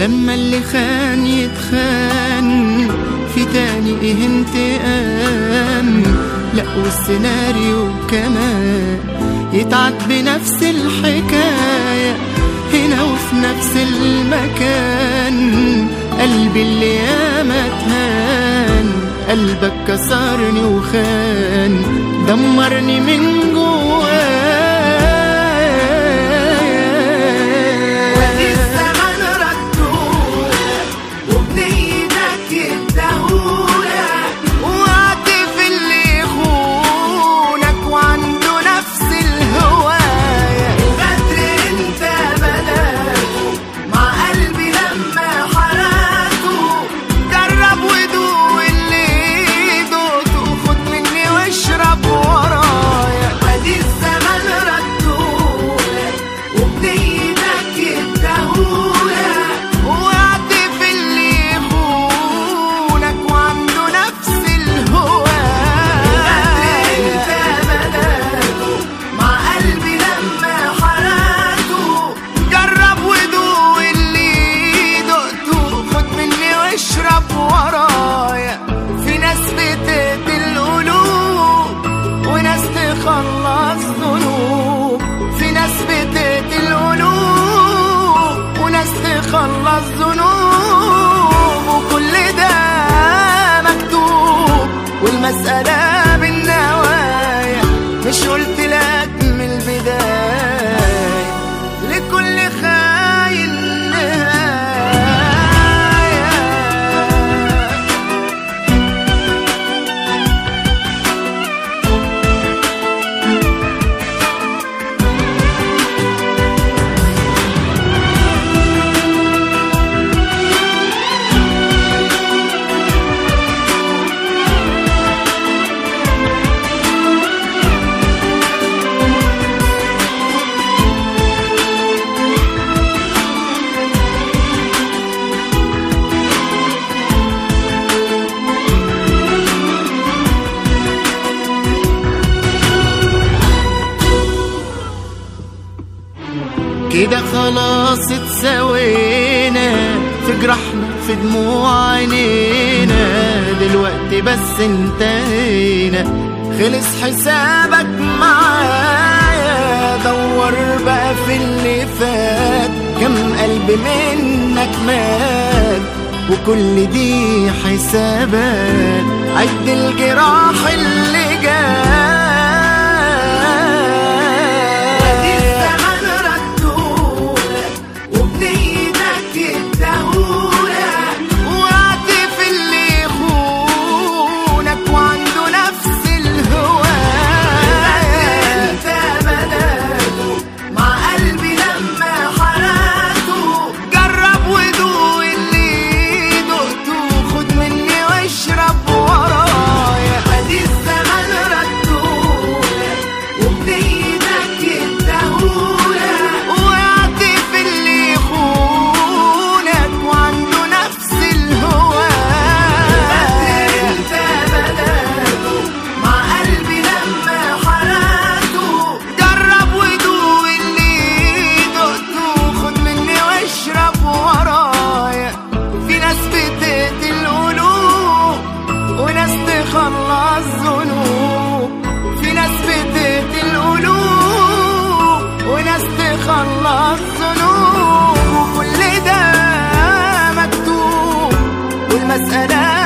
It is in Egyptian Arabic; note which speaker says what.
Speaker 1: لما اللي خان يتخان في تاني ايه انتقام لا والسيناريو كمان يتعد بنفس الحكاية هنا وفي نفس المكان قلبي اللي ياما اتهان قلبك كسرني وخان دمرني من
Speaker 2: وادي
Speaker 1: جوايا
Speaker 2: الزمن ردولك وبنيتك اداهولك
Speaker 1: وعاطف اللي يخونك وعنده نفس الهواية
Speaker 2: غدر انت بلاته مع قلبي لما حرقته
Speaker 1: جرب ودوق اللي دوقته خد مني واشرب ورايا
Speaker 2: وادي الزمن ردولك وبنيتك اداهولك
Speaker 1: وعاطف اللي يخونك وعنده نفس
Speaker 2: غدر
Speaker 1: الهواية
Speaker 2: انت بلاته مع قلبي لما حرقته
Speaker 1: جرب ودوق اللي دقته خد مني واشرب ورايا في ناس بتقتل قلوب وناس تخلص ذنوب في ناس بتقتل قلوب وناس تخلص ذنوب وكل ده مكتوب والمسألة بالنوايا مش قلت لك من البداية لكل خاين نهاية كده خلاص اتسوينا في جرحنا في دموع عينينا دلوقتي بس انتهينا خلص حسابك معايا دور بقى في اللي فات كم قلب منك مات وكل دي حسابات عد الجراح اللي
Speaker 2: وادي
Speaker 1: جاي
Speaker 2: الزمن ردولك وبنيتك اداهولك
Speaker 1: وعاطف اللي يخونك وعنده نفس الهواية
Speaker 2: انت بلاته مع قلبي لما حرقته
Speaker 1: جرب ودوق اللي دقته خد مني واشرب ورايا
Speaker 2: وادي الزمن ردولك وبنيتك اداهولك
Speaker 1: وعاطف اللي يخونك وعنده نفس الهواية
Speaker 2: انت بلاته مع قلبي لما حرقته
Speaker 1: جرب ودوق اللي دقته خد مني واشرب ورايا في ناس بتقتل قلوب وناس تخلص ذنوب في ناس بتقتل قلوب وناس تخلص ذنوب وكل ده مكتوب والمسألة